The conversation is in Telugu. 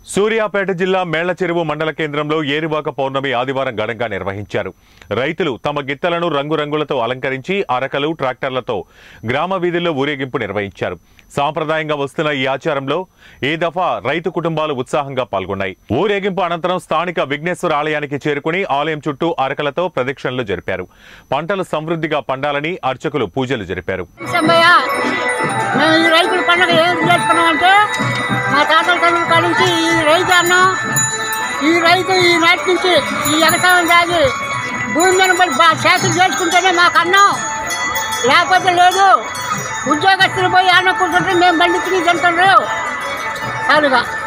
సూర్యాపేట జిల్లా మేళ్ల చెరువు మండల కేంద్రంలో ఏరువాక పౌర్ణమి ఆదివారం ఘనంగా నిర్వహించారు రైతులు తమ గిత్తలను రంగురంగులతో అలంకరించి అరకలు ట్రాక్టర్లతో గ్రామ వీధుల్లో ఊరేగింపు నిర్వహించారు సాంప్రదాయంగా వస్తున్న ఈ ఆచారంలో ఈ దఫా రైతు కుటుంబాలు ఉత్సాహంగా పాల్గొన్నాయి ఊరేగింపు అనంతరం స్థానిక విఘ్నేశ్వర ఆలయానికి చేరుకుని ఆలయం చుట్టూ అరకలతో ప్రదక్షిణలు జరిపారు పంటలు సమృద్ధిగా పండాలని అర్చకులు పూజలు జరిపారు సంబయ్య మేము ఈ రైతుల పండుగ ఏం చేసుకున్నామంటే మా తాతల తల్లుల కాడ నుంచి ఈ రైతు అన్నం ఈ రైతు ఈ నాటి నుంచి ఈ ఎగసాయం దాగి భూమి మీద పడి బా చేతులు చేసుకుంటేనే మాకు అన్నం లేకపోతే లేదు ఉద్యోగస్తులు పోయి అన్నం కూర్చుంటే మేము బండి తిరిగి తింటారు చాలుగా